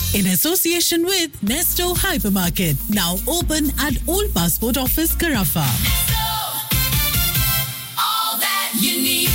in association with Nesto Hypermarket, now open at Old Passport Office, Carafa. all that you need.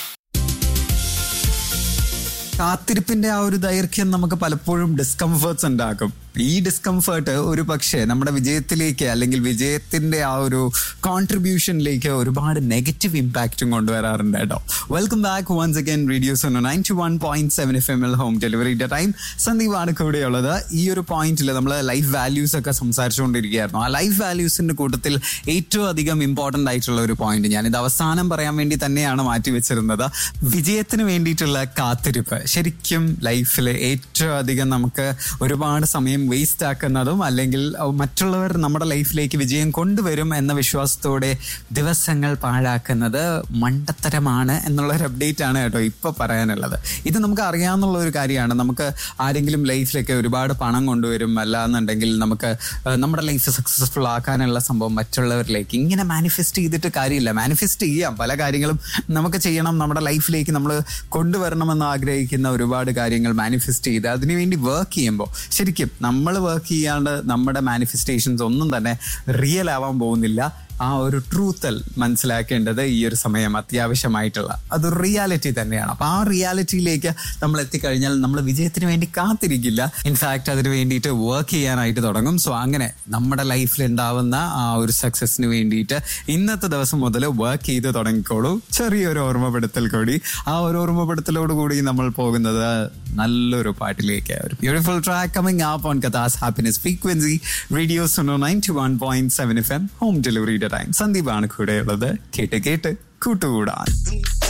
കാത്തിരിപ്പിന്റെ ആ ഒരു ദൈർഘ്യം നമുക്ക് പലപ്പോഴും ഡിസ്കംഫേർട്സ് ഉണ്ടാക്കും ഈ ഡിസ്കംഫേർട്ട് ഒരു പക്ഷേ നമ്മുടെ വിജയത്തിലേക്ക് അല്ലെങ്കിൽ വിജയത്തിന്റെ ആ ഒരു കോൺട്രിബ്യൂഷനിലേക്ക് ഒരുപാട് നെഗറ്റീവ് ഇമ്പാക്റ്റും കൊണ്ടുവരാറുണ്ട് കേട്ടോ welcome back once again radio's ninety one point seven F M L home ഡെലിവറിയുടെ ടൈം സന്ദീപാണ് കൂടെയുള്ളത് ഈ ഒരു പോയിന്റിൽ നമ്മൾ ലൈഫ് വാല്യൂസ് ഒക്കെ സംസാരിച്ചുകൊണ്ടിരിക്കുകയായിരുന്നു ആ ലൈഫ് വാല്യൂസിന്റെ കൂട്ടത്തിൽ ഏറ്റവും അധികം ഇമ്പോർട്ടന്റ് ആയിട്ടുള്ള ഒരു പോയിന്റ് ഞാനിത് അവസാനം പറയാൻ വേണ്ടി തന്നെയാണ് മാറ്റി വെച്ചിരുന്നത് വിജയത്തിന് വേണ്ടിയിട്ടുള്ള കാത്തിരിപ്പ് ശരിക്കും ലൈഫിൽ ഏറ്റവും അധികം നമുക്ക് ഒരുപാട് സമയം വേസ്റ്റ് ആക്കുന്നതും അല്ലെങ്കിൽ മറ്റുള്ളവർ നമ്മുടെ ലൈഫിലേക്ക് വിജയം കൊണ്ടുവരും എന്ന വിശ്വാസത്തോടെ ദിവസങ്ങൾ പാഴാക്കുന്നത് മണ്ടത്തരമാണ് എന്നുള്ള ഒരു അപ്ഡേറ്റ് ആണ് കേട്ടോ ഇപ്പൊ പറയാനുള്ളത് ഇത് നമുക്ക് അറിയാവുന്ന ഒരു കാര്യമാണ് നമുക്ക് ആരെങ്കിലും ലൈഫിലൊക്കെ ഒരുപാട് പണം കൊണ്ടുവരും അല്ല എന്നുണ്ടെങ്കിൽ നമുക്ക് ആ, നമ്മുടെ ലൈഫ് സക്സസ്ഫുൾ ആക്കാനുള്ള സംഭവം മറ്റുള്ളവരിലേക്ക് ഇങ്ങനെ മാനിഫെസ്റ്റ് ചെയ്തിട്ട് കാര്യമില്ല മാനിഫെസ്റ്റ് ചെയ്യാം പല കാര്യങ്ങളും നമുക്ക് ചെയ്യണം നമ്മുടെ ലൈഫിലേക്ക് നമ്മൾ കൊണ്ടുവരണമെന്ന് ആഗ്രഹിക്കുന്ന ഒരുപാട് കാര്യങ്ങൾ മാനിഫെസ്റ്റ് ചെയ്ത് അതിനുവേണ്ടി വർക്ക് ചെയ്യുമ്പോൾ ശരിക്കും നമ്മൾ വർക്ക് ചെയ്യാണ്ട് നമ്മുടെ മാനിഫെസ്റ്റേഷൻസ് ഒന്നും തന്നെ റിയൽ ആവാൻ പോകുന്നില്ല ആ ഒരു ട്രൂത്തൽ മനസ്സിലാക്കേണ്ടത് ഈ ഒരു സമയം അത്യാവശ്യമായിട്ടുള്ള അതൊരു റിയാലിറ്റി തന്നെയാണ് അപ്പൊ ആ റിയാലിറ്റിയിലേക്ക് നമ്മൾ എത്തിക്കഴിഞ്ഞാൽ നമ്മൾ വിജയത്തിന് വേണ്ടി കാത്തിരിക്കില്ല ഇൻഫാക്ട് അതിന് വേണ്ടിയിട്ട് വർക്ക് ചെയ്യാനായിട്ട് തുടങ്ങും സോ അങ്ങനെ നമ്മുടെ ലൈഫിൽ ഉണ്ടാവുന്ന ആ ഒരു സക്സസിന് വേണ്ടിയിട്ട് ഇന്നത്തെ ദിവസം മുതൽ വർക്ക് ചെയ്ത് തുടങ്ങിക്കോളൂ ചെറിയൊരു ഓർമ്മപ്പെടുത്തൽ കൂടി ആ ഒരു ഓർമ്മപ്പെടുത്തലോട് കൂടി നമ്മൾ പോകുന്നത് നല്ലൊരു പാട്ടിലേക്ക് ഒരു beautiful track coming up on കഥാസ് happiness frequency radio Suno ninety one point seven F M home ഡെലിവറിയുടെ ടൈം സന്ദീപാണ് കൂടെയുള്ളത് കേട്ട് കേട്ട് കൂട്ടുകൂടാൻ